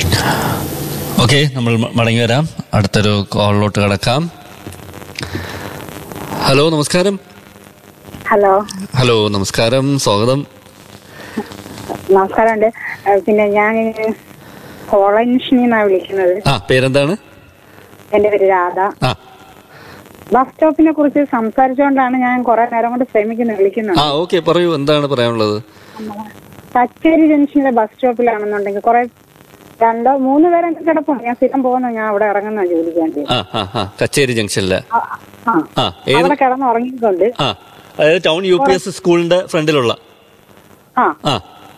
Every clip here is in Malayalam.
ഓക്കെ നമ്മൾ മ- മടങ്ങി വരാം അടുത്തൊരു കോളിലോട്ട് കിടക്കാം ഹലോ നമസ്കാരം ഹലോ ഹലോ നമസ്കാരം സ്വാഗതം നമസ്കാരമുണ്ട് ഏഹ് പിന്നെ ഞാൻ കോളൻഷനിന്നാണ് വിളിക്കുന്നത് ആ പേരെന്താണ് എന്റെ പേര് രാധ ആ ബസ് സ്റ്റോപ്പിനെ കുറിച്ച് സംസാരിച്ചുകൊണ്ടാണ് ഞാൻ കുറെ നേരം കൊണ്ട് ശ്രമിക്കുന്നത് വിളിക്കുന്നത് ആ ഓക്കെ പറയൂ എന്താണ് പറയാനുള്ളത് കച്ചേരി ജംഗ്ഷനിലെ ബസ് സ്റ്റോപ്പിലാണെന്നുണ്ടെങ്കിൽ കുറെ രണ്ടോ മൂന്ന് പേരെ കിടപ്പുണ്ട് ഞാൻ സ്ഥിരം പോകുന്ന ഞാൻ അവിടെ ഇറങ്ങുന്ന ജോലിക്ക് വേണ്ടി ആ ആ ആ കച്ചേരി ജംഗ്ഷനിലെ ആ, ആ. ആ ഏത് അവിടെ കിടന്ന് ഉറങ്ങിയിട്ടുണ്ട് ആ അതായത് ടൗൺ യു പി എസ് സ്കൂളിന്റെ ഫ്രണ്ടിലുള്ള ആ ആ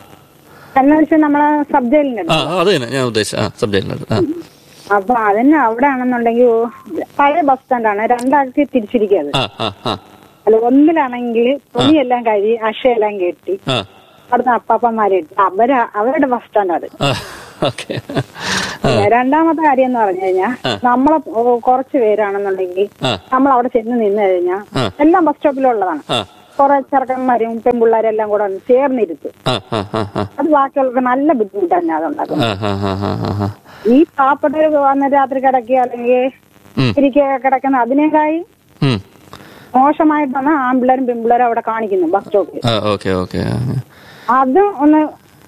എന്ന് വെച്ചാൽ നമ്മളെ സബ് ജയിലിന്റെ ആ അത് തന്നെ ഞാൻ ഉദ്ദേശിച്ച ആ സബ്ജക്റ്റിനടുത്ത് ആ അപ്പൊ അതിന് അവിടെ ആണെന്നുണ്ടെങ്കിൽ പഴയ ബസ് സ്റ്റാൻഡാണ് രണ്ടാക്കി തിരിച്ചിരിക്കുന്നത് ആ ആ ആ അല്ല ഒന്നിലാണെങ്കിൽ തുണിയെല്ലാം കഴുകി അക്ഷയെല്ലാം കെട്ടി ആ അവിടുന്ന് അപ്പാപ്പന്മാരെ ഇട്ട് അവര് അവരുടെ ബസ് സ്റ്റാൻഡ് അത് ആ ഓക്കെ രണ്ടാമത്തെ കാര്യം എന്ന് പറഞ്ഞു കഴിഞ്ഞാൽ നമ്മളെ ഓ, കുറച്ച് പേരാണെന്നുണ്ടെങ്കിൽ ആ. നമ്മൾ അവിടെ ചെന്ന് നിന്ന് കഴിഞ്ഞാൽ ആ. എല്ലാം ബസ് സ്റ്റോപ്പിലുള്ളതാണ് ആ കുറെ ചെറുക്കന്മാരും പെൺപിള്ളേരും എല്ലാം കൂടെ ഒന്ന് ചേർന്നിരുത്തും ആ ആ ആ ആ അത് ബാക്കിയുള്ളവർക്ക് നല്ല ബുദ്ധിമുട്ടാണ് അതുണ്ടാക്കുന്നത് ആ ആ ആ ആ ആ ഈ പാവപ്പെട്ടവർ വന്ന് രാത്രി കിടക്കുക അല്ലെങ്കിൽ ഉം. ഇരിക്കുക കിടക്കുന്ന അതിനേക്കായി ഉം. മോശമായിട്ടാണ് ആൺപിള്ളേരും പെൺപിള്ളേരും അവിടെ കാണിക്കുന്നത് ബസ് സ്റ്റോപ്പിൽ ആ ഓക്കെ ഓക്കെ അത് ഒന്ന്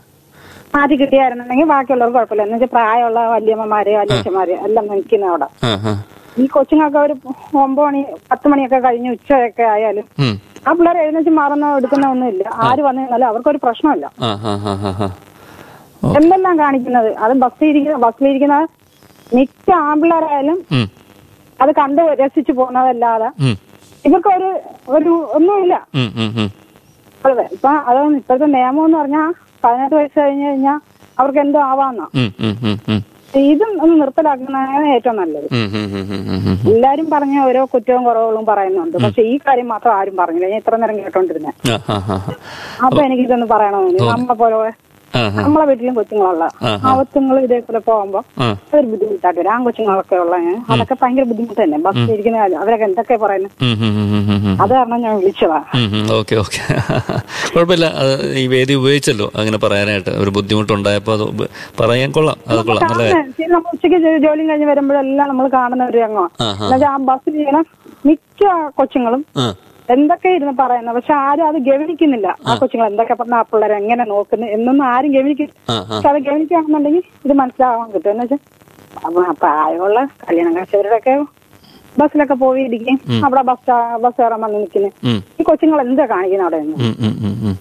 മാറ്റി കിട്ടിയായിരുന്നുണ്ടെങ്കിൽ ബാക്കിയുള്ളവർക്ക് കുഴപ്പമില്ല എന്ന് വെച്ചാൽ പ്രായമുള്ള വല്യമ്മമാര് വല്യച്ഛന്മാര് എല്ലാം നിൽക്കുന്ന അവിടെ ആ ആ ഈ കൊച്ചുങ്ങൾക്ക് ഒരു ഒമ്പത് മണി പത്ത് മണിയൊക്കെ കഴിഞ്ഞ് ഉച്ചയൊക്കെ ആയാലും ഉം. ആ പിള്ളേർ എഴുന്നേച്ച് മാറുന്ന എടുക്കുന്ന ഒന്നുമില്ല ആര് വന്നു കഴിഞ്ഞാലും അവർക്കൊരു പ്രശ്നമില്ല ആ ആ ആ ആ ആ എന്തെല്ലാം കാണിക്കുന്നത് അത് ബസ്സിൽ ഇരിക്കുന്ന ബസ്സിലിരിക്കുന്ന മിക്ക ആൺപിള്ളേരായാലും ഉം. അത് കണ്ട് രസിച്ചു പോകുന്നതല്ലാതെ ഉം. ഇവർക്ക് ഒരു ഒരു ഒന്നുമില്ല ഉം. ഉം. ഉം. അതെ ഇപ്പൊ അത് ഇപ്പോഴത്തെ നിയമം എന്ന് പറഞ്ഞാൽ പതിനെട്ട് വയസ്സ് കഴിഞ്ഞ് കഴിഞ്ഞാൽ അവർക്ക് എന്തോ ആവാന്നാ ഉം. ഉം. ഉം. ഉം. ഇതും ഒന്ന് നിർത്തലാക്കുന്നതാണ് ഏറ്റവും നല്ലത് ഉം. ഉം. ഉം. ഉം. ഉം. ഉം. എല്ലാരും പറഞ്ഞ ഓരോ കുറ്റവും കുറവുകളും പറയുന്നുണ്ട് പക്ഷെ ഈ കാര്യം മാത്രം ആരും പറഞ്ഞില്ല ഞാൻ ഇത്ര നേരം കേട്ടോണ്ടിരുന്നെ ആ ആ ആ അപ്പൊ എനിക്ക് ഇതൊന്ന് പറയണമെന്ന് നമ്മളെ പോലെ ആ ആ നമ്മളെ വീട്ടിലും കൊച്ചുങ്ങളുള്ള അവത്തുങ്ങൾ ഇതേപോലെ പോകുമ്പോ ആ ഒരു ബുദ്ധിമുട്ടായിട്ട് വരും ആൺകൊച്ചുങ്ങളൊക്കെ ഉള്ള അതൊക്കെ ഭയങ്കര ബുദ്ധിമുട്ട് തന്നെ ബസ്സിൽ ഇരിക്കുന്ന കാര്യം അവരൊക്കെ എന്തൊക്കെ പറയുന്നത് ഉം. ഉം. ഉം. ഉം. ഉം. ഉം. അത് കാരണം ഞാൻ വിളിച്ചതാ ഓക്കെ ഓക്കെ കുഴപ്പമില്ല അത് ഈ വേദി ഉപയോഗിച്ചല്ലോ അങ്ങനെ പറയാനായിട്ട് ഒരു ബുദ്ധിമുട്ടുണ്ടായപ്പോൾ അത് ഉപ- പറയാൻ കൊള്ളാം അത് കൊള്ളാം നല്ല കാണുന്നെ, ശരി, നമ്മൾ ഉച്ചയ്ക്ക് ജോ- ജോലിയും കഴിഞ്ഞ് വരുമ്പോഴെല്ലാം നമ്മൾ കാണുന്ന ഒരു രംഗമാണ് ആ ആ എന്നുവെച്ചാൽ ആ ബസ്സിൽ ഇരിക്കുന്ന മിക്ക കൊച്ചുങ്ങളും ആ എന്തൊക്കെ ഇരുന്ന് പറയുന്നത് പക്ഷെ ആരും അത് ഗവനിക്കുന്നില്ല ആ കൊച്ചുങ്ങൾ എന്തൊക്കെ പറഞ്ഞ ആ പിള്ളേരെ എങ്ങനെ നോക്കുന്നു എന്നൊന്നും ആരും ഗവനിക്കും ആ ആ പക്ഷെ അത് ഗവനിക്കുകയാണെന്നുണ്ടെങ്കിൽ ഇത് മനസ്സിലാവാൻ കിട്ടും എന്ന് വെച്ചാൽ അപ്പൊ ആ പ്രായമുള്ള കല്യാണം കഴിച്ചവരുടെയൊക്കെ ബസ്സിലൊക്കെ പോയി ഇരിക്കും അവിടെ ബസ് സ്റ്റാ- ബസ് കയറാൻ വന്ന് നിൽക്കുന്നു ഉം. ഈ കൊച്ചുങ്ങൾ എന്താ കാണിക്കുന്നത് അവിടെ നിന്ന് ഉം. ഉം. ഉം. ഉം.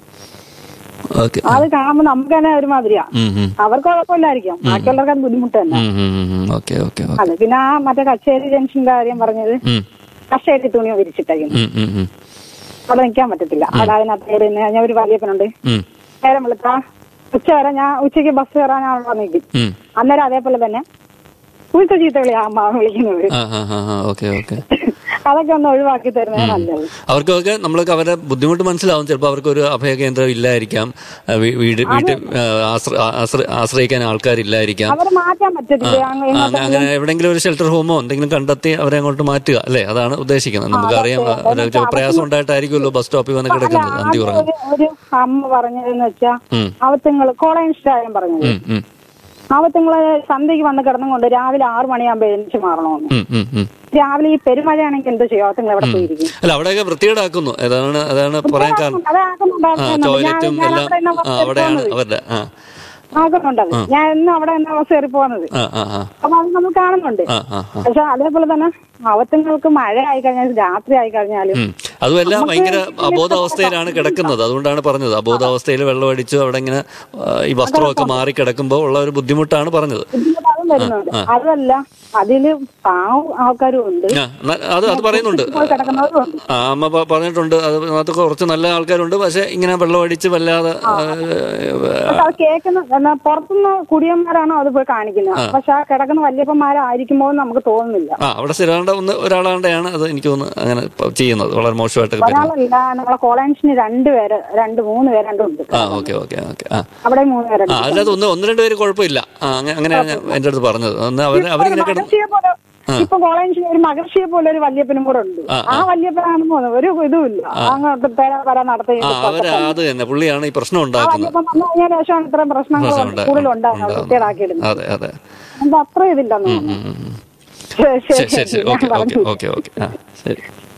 ഓക്കെ അത് കാണുമ്പോൾ നമുക്ക് തന്നെ ഒരുമാതിരിയാ ഉം. ഉം. അവർക്ക് കുഴപ്പമില്ലായിരിക്കും ബാക്കിയുള്ളവർക്ക് അത് ബുദ്ധിമുട്ട് തന്നെ ഉം. ഉം. ഉം. ഉം. ഓക്കെ ഓക്കെ ഓക്കെ അതെ പിന്നെ ആ മറ്റേ കച്ചേരി ജംഗ്ഷന്റെ കാര്യം പറഞ്ഞത് ഉം. കഷേരി തുണി വിരിച്ചിട്ടേക്കുന്നു ഉം. ഉം. ഉം. അവിടെ നിൽക്കാൻ പറ്റത്തില്ല അവിടെ അതിനകത്ത് കയറി നിന്ന് ഞാൻ ഒരു വലിയപ്പനുണ്ട് ഉം. നേരം വിളിച്ചാ ഉച്ച വരെ ഞാൻ ഉച്ചയ്ക്ക് ബസ് കയറാൻ ഞാൻ അവിടെ നിൽക്കും ഉം. അന്നേരം അതേപോലെ തന്നെ ഉച്ച ചീത്ത വിളി അമ്മ വിളിക്കുന്നത് ആ ആ ആ ആ ഓക്കെ ഓക്കെ അതൊക്കെ ഒന്ന് ഒഴിവാക്കി തരുന്നത് നല്ലത് അവർക്കൊക്കെ നമ്മൾക്ക് അവരുടെ ബുദ്ധിമുട്ട് മനസ്സിലാവും ചിലപ്പോൾ അവർക്ക് ഒരു അഭയകേന്ദ്രം ഇല്ലായിരിക്കാം ആ, വീ- വീട് വീട്ടിൽ ആ, ആശ്ര- ആശ്ര- ആശ്രയിക്കാൻ ആൾക്കാരില്ലായിരിക്കാം അവരെ മാറ്റാൻ പറ്റത്തില്ല അങ്ങ് ആ, ഇങ്ങോട്ട് അങ്ങനെ എവിടെയെങ്കിലും ഒരു ഷെൽട്ടർ ഹോമോ എന്തെങ്കിലും കണ്ടെത്തി അവരെ അങ്ങോട്ട് മാറ്റുക അല്ലേ അതാണ് ഉദ്ദേശിക്കുന്നത് നമുക്കറിയാം അവര് ചില പ്രയാസം ഉണ്ടായിട്ടായിരിക്കുമല്ലോ ബസ് സ്റ്റോപ്പിൽ വന്ന് കിടക്കുന്നത് അന്തി ആദ്യം ഉറങ്ങും ഒരു- ഒരു അമ്മ പറഞ്ഞതെന്ന് വെച്ചാ ഉം. അവത്തുങ്ങൾ കോളേജ് കാര്യം പറഞ്ഞത് ഉം, ഉം, അവത്തുങ്ങള് സന്ധ്യക്ക് വന്ന് കിടന്നുകൊണ്ട് രാവിലെ ആറു മണിയാകുമ്പോ എഴുന്നിച്ച് മാറണമെന്ന് ഉം, ഉം, ഉം. രാവിലെ ഈ പെരുമഴയാണെങ്കിൽ എന്ത് ചെയ്യും അവത്തുങ്ങൾ എവിടെ പോയിരിക്കും അല്ല അവിടെയൊക്കെ വൃത്തികേടാക്കുന്നു അതാണ് അതാണ് പറയാൻ കാരണം ആ അതാക്കുന്നുണ്ടായിരുന്നു ടോയ്ലറ്റും എല്ലാം ആ അവിടെയാണ് അവരുടെ ആ ആക്കുന്നുണ്ടത് ഞാൻ എന്നും അവിടെ എന്നാ ബസ് കയറി പോകുന്നത് ആ ആ ആ അപ്പൊ അത് നമ്മൾ കാണുന്നുണ്ട് ആ ആ ആ പക്ഷെ അതേപോലെ തന്നെ അവത്തുങ്ങൾക്ക് മഴ ആയി കഴിഞ്ഞാൽ രാത്രി ആയി കഴിഞ്ഞാലും ഉം. അതുമെല്ലാം ഭയങ്കര അബോധാവസ്ഥയിലാണ് കിടക്കുന്നത് അതുകൊണ്ടാണ് പറഞ്ഞത് അബോധാവസ്ഥയിൽ വെള്ളം അടിച്ചു അവിടെ ഇങ്ങനെ ആ, ഈ വസ്ത്രമൊക്കെ മാറി കിടക്കുമ്പോൾ ഉള്ള ഒരു ബുദ്ധിമുട്ടാണ് പറഞ്ഞത് ബുദ്ധിമുട്ട് അതും വരുന്നുണ്ട് അതല്ല അതില് പാവം ആൾക്കാരും ഉണ്ട് ആ, ന- അത് അത് പറയുന്നുണ്ട് പോയി കിടക്കുന്നവരും ഉണ്ട് ആ അമ്മ പ- പറഞ്ഞിട്ടുണ്ട് അത് അതിനകത്ത് കുറച്ച് നല്ല ആൾക്കാരുണ്ട് പക്ഷെ ഇങ്ങനെ വെള്ളം അടിച്ച് വല്ലാതെ ആ, പക്ഷെ അത് കേൾക്കുന്ന എന്നാ പുറത്തുനിന്ന് കുടിയന്മാരാണോ അത് പോയി കാണിക്കുന്നത് പക്ഷെ ആ കിടക്കുന്ന വല്യപ്പന്മാരായിരിക്കുമ്പോൾ നമുക്ക് തോന്നുന്നില്ല ആ അവിടെ സ്ഥിരാണ്ട ഒന്ന് ഒരാളാണ്ടെയാണ് അത് എനിക്ക് തോന്നുന്നു അങ്ങനെ പ- ചെയ്യുന്നത് വളരെ മോശമായിട്ടൊക്കെ പെരുമാറുന്നത് ഒരാളല്ല നമ്മളെ കോളേജിന് രണ്ടുപേര് രണ്ട് മൂന്ന് പേര് രണ്ടും ഉണ്ട് ആ ഓക്കെ ഓക്കെ ഓക്കെ ആ അവിടെ മൂന്ന് പേരുണ്ട് ആ അല്ലാതെ ഒന്ന് ഒന്ന് രണ്ട് പേര് കുഴപ്പമില്ല ആ അങ്ങനെ അങ്ങനെയാണ് ഞാൻ എൻ്റെ അടുത്ത് പറഞ്ഞത് ഒന്ന് അവർ അവരിങ്ങനെ കിടന്ന് മാനസിക പോലെ ഇപ്പൊ കോളേജിൽ ഒരു മഹർഷിയെ പോലെ ഒരു വല്യപ്പനും കൂടെ ഉണ്ട് ആ, ആ വല്യപ്പനാണെന്ന് തോന്നുന്നു ഒരു ഇതുമില്ല അങ്ങോട്ട് പേര വര നടത്തി ആ അവര് അത് തന്നെ പുള്ളിയാണ് ഈ പ്രശ്നം ആ ഉണ്ടാക്കുന്നത് വല്യപ്പൻ വന്നു കഴിഞ്ഞ ശേഷമാണ് ഇത്രയും പ്രശ്നങ്ങൾ പ്രശ്നം ഉണ്ടാ- കൂടുതലുണ്ടാകുന്നത് ഉണ്ടാകുന്നത്. വൃത്തികേടാക്കിയിടുന്നത് അതെ അതെ എന്താ അത്ര ഇതില്ലെന്ന് ഉം, തോന്നുന്നു ഉം, ഉം. ശരി ശരി ശരി ശരി ഞാൻ ഓക്കെ ഓക്കെ പറഞ്ഞു. ഓക്കെ ഓക്കെ ആ ശരി